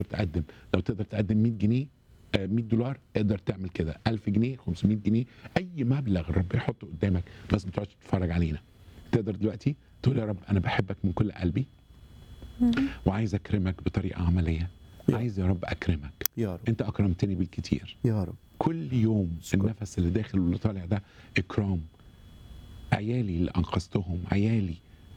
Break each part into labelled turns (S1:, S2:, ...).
S1: تقدم لو تقدر تقدم 100 جنيه آه، 100 دولار اقدر تعمل كده 1000 جنيه 500 جنيه اي مبلغ الرب يحطه قدامك بس ما تقعدش تتفرج علينا تقدر دلوقتي تقول يا رب انا بحبك من كل قلبي وعايز اكرمك بطريقه عمليه
S2: يا.
S1: عايز يا رب اكرمك
S2: يا رب
S1: انت اكرمتني بالكتير
S2: يا رب
S1: كل يوم
S2: شكرا.
S1: النفس اللي داخل واللي طالع ده اكرام عيالي اللي انقذتهم عيالي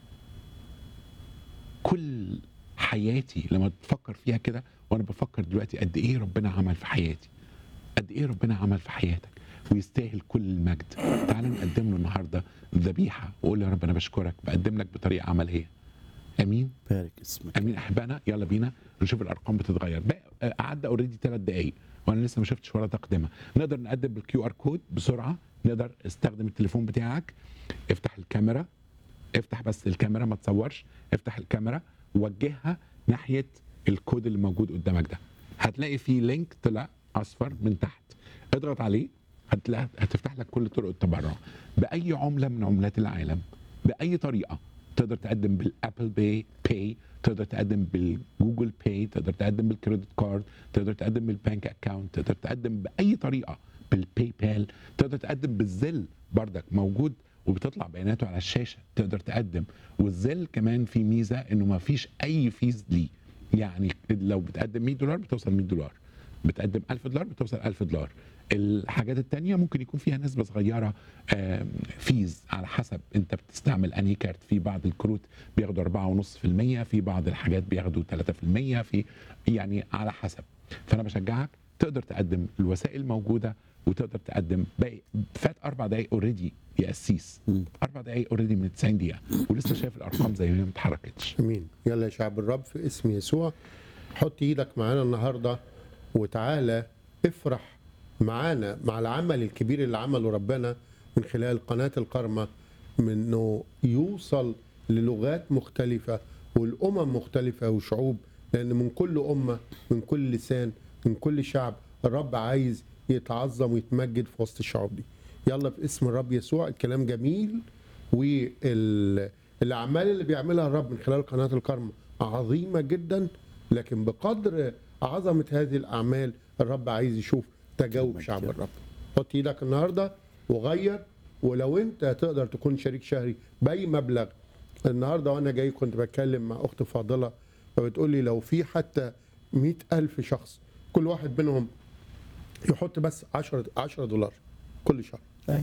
S1: كل حياتي لما تفكر فيها كده وانا بفكر دلوقتي قد ايه ربنا عمل في حياتي قد ايه ربنا عمل في حياتك ويستاهل كل المجد تعال نقدم له النهارده ذبيحه وقول يا رب انا بشكرك بقدم لك بطريقه عمليه امين
S2: بارك اسمك
S1: امين احبائنا يلا بينا نشوف الارقام بتتغير بقى- عدى اوريدي ثلاث دقائق وانا لسه ما شفتش ولا تقدمه نقدر نقدم بالكيو ار كود بسرعه نقدر استخدم التليفون بتاعك افتح الكاميرا افتح بس الكاميرا ما تصورش افتح الكاميرا وجهها ناحيه الكود اللي موجود قدامك ده هتلاقي فيه لينك طلع اصفر من تحت اضغط عليه هتلاقي هتفتح لك كل طرق التبرع باي عمله من عملات العالم باي طريقه تقدر تقدم بالابل باي باي تقدر تقدم بالجوجل باي تقدر تقدم بالكريدت كارد تقدر تقدم بالبنك اكاونت تقدر تقدم باي طريقه بالباي بال تقدر تقدم بالزل بردك موجود وبتطلع بياناته على الشاشه تقدر تقدم والزل كمان في ميزه انه ما فيش اي فيز ليه يعني لو بتقدم 100 دولار بتوصل 100 دولار بتقدم 1000 دولار بتوصل 1000 دولار الحاجات التانية ممكن يكون فيها نسبة صغيرة آم، فيز على حسب انت بتستعمل انهي كارت في بعض الكروت بياخدوا 4.5% في بعض الحاجات بياخدوا 3% في يعني على حسب فانا بشجعك تقدر تقدم الوسائل موجودة وتقدر تقدم باقي فات اربع دقايق اوريدي يا قسيس
S2: مم.
S1: اربع دقايق اوريدي من 90 دقيقة ولسه شايف الارقام زي ما هي ما اتحركتش
S3: امين يلا يا شعب الرب في اسم يسوع حط ايدك معانا النهارده وتعالى افرح معانا مع العمل الكبير اللي عمله ربنا من خلال قناه الكرمه من انه يوصل للغات مختلفه والامم مختلفه وشعوب لان من كل امه من كل لسان من كل شعب الرب عايز يتعظم ويتمجد في وسط الشعوب دي يلا باسم الرب يسوع الكلام جميل والاعمال اللي بيعملها الرب من خلال قناه الكرم عظيمه جدا لكن بقدر عظمه هذه الاعمال الرب عايز يشوف تجاوب شعب الرب حط ايدك النهارده وغير ولو انت تقدر تكون شريك شهري باي مبلغ النهارده وانا جاي كنت بتكلم مع اخت فاضله فبتقول لي لو في حتى مئة ألف شخص كل واحد منهم يحط بس 10 10 دولار كل شهر
S2: أي.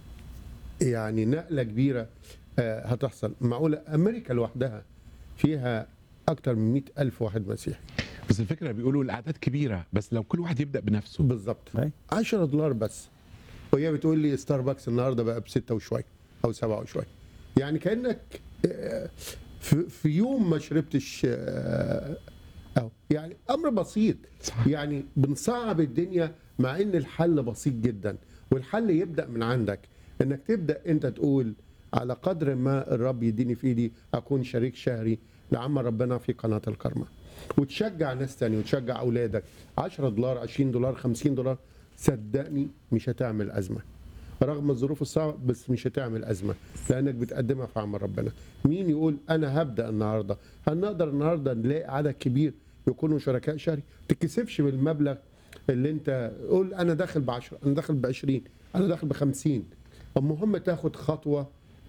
S3: يعني نقله كبيره آه، هتحصل معقوله امريكا لوحدها فيها اكتر من 100 الف واحد مسيحي
S1: بس الفكرة بيقولوا الاعداد كبيرة بس لو كل واحد يبدأ بنفسه
S3: بالظبط
S2: أي.
S3: 10 دولار بس وهي بتقول لي ستاربكس النهارده بقى بستة وشويه او سبعة وشويه يعني كانك آه، في, في يوم ما شربتش آه، أو يعني امر بسيط
S1: صح.
S3: يعني بنصعب الدنيا مع ان الحل بسيط جدا والحل يبدا من عندك انك تبدا انت تقول على قدر ما الرب يديني في ايدي اكون شريك شهري لعمل ربنا في قناه الكرمه وتشجع ناس تاني وتشجع اولادك 10 دولار 20 دولار 50 دولار صدقني مش هتعمل ازمه رغم الظروف الصعبه بس مش هتعمل ازمه لانك بتقدمها في عمل ربنا مين يقول انا هبدا النهارده هل نقدر النهارده نلاقي عدد كبير يكونوا شركاء شهري تكسفش بالمبلغ اللي انت قول انا داخل ب 10 انا داخل ب 20 انا داخل ب 50 المهم تاخد خطوه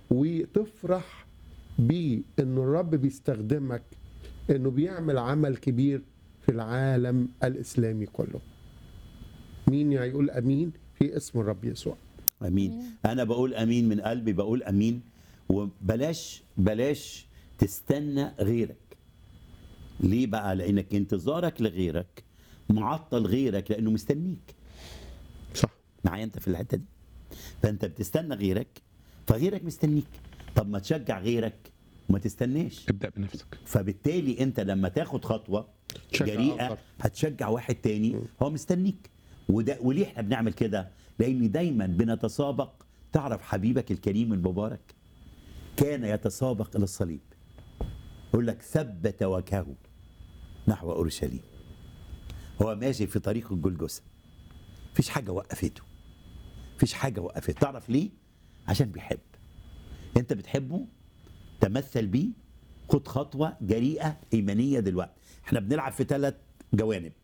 S3: وتفرح بان الرب بيستخدمك انه بيعمل عمل كبير في العالم الاسلامي كله مين هيقول امين في اسم الرب يسوع
S2: امين انا بقول امين من قلبي بقول امين وبلاش بلاش تستنى غيرك ليه بقى لانك انتظارك لغيرك معطل غيرك لانه مستنيك
S3: صح
S2: معايا انت في الحته دي فانت بتستنى غيرك فغيرك مستنيك طب ما تشجع غيرك وما تستناش
S1: ابدأ بنفسك
S2: فبالتالي انت لما تاخد خطوه
S3: تشجع
S2: جريئه
S3: آخر.
S2: هتشجع واحد تاني هو مستنيك وده وليه احنا بنعمل كده؟ لان دايما بنتسابق تعرف حبيبك الكريم المبارك كان يتسابق الى الصليب يقول لك ثبت وجهه نحو اورشليم هو ماشي في طريق الجلجسه مفيش حاجه وقفته مفيش حاجه وقفته تعرف ليه؟ عشان بيحب انت بتحبه تمثل بيه خد خطوه جريئه ايمانيه دلوقتي احنا بنلعب في ثلاث جوانب